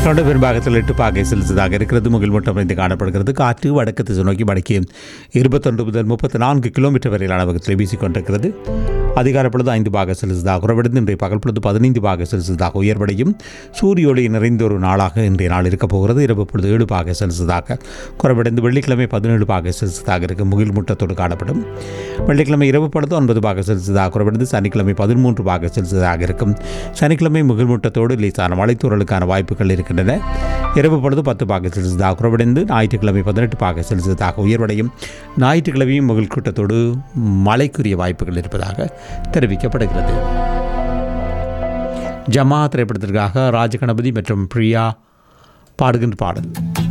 தொடர் பெரும்பாகத்தில் எட்டு பாகை செலுத்ததாக இருக்கிறது முகில் மூட்டம் அமைந்து காணப்படுகிறது காற்று வடக்கு திசை நோக்கி வடக்கே இருபத்தொன்று முதல் முப்பத்தி நான்கு கிலோமீட்டர் வரையிலான வேகத்தில் வீசிக்கொண்டிருக்கிறது அதிகார பொழுது ஐந்து பாக செலுத்ததாக குறைவடைந்து இன்றைய பகல் பொழுது பதினைந்து பாக செலுத்ததாக உயர்வடையும் சூரிய ஒளி நிறைந்த ஒரு நாளாக இன்றைய நாள் இருக்கப் போகிறது இரவு பொழுது ஏழு பாக செலுத்ததாக குறைவடைந்து வெள்ளிக்கிழமை பதினேழு பாக செலுத்ததாக இருக்கும் முகில் மூட்டத்தோடு காணப்படும் வெள்ளிக்கிழமை இரவு பொழுது ஒன்பது பாக செலுத்ததாக குறைவடைந்து சனிக்கிழமை பதிமூன்று பாக செலுத்ததாக இருக்கும் சனிக்கிழமை முகில் மூட்டத்தோடு லேசான மழைத்தூறலுக்கான வாய்ப்புகள் இருக்கின்றன இரவு பொழுது பத்து பாக செலுத்ததாக குறைவடைந்து ஞாயிற்றுக்கிழமை பதினெட்டு பாக செலுத்ததாக உயர்வடையும் ஞாயிற்றுக்கிழமையும் முகில் கூட்டத்தோடு மழைக்குரிய வாய்ப்புகள் இருப்பதாக தெரிவிக்கப்படுகிறது ஜமா திரைப்படத்திற்காக ராஜகணபதி மற்றும் பிரியா பாடுகின்ற பாடல்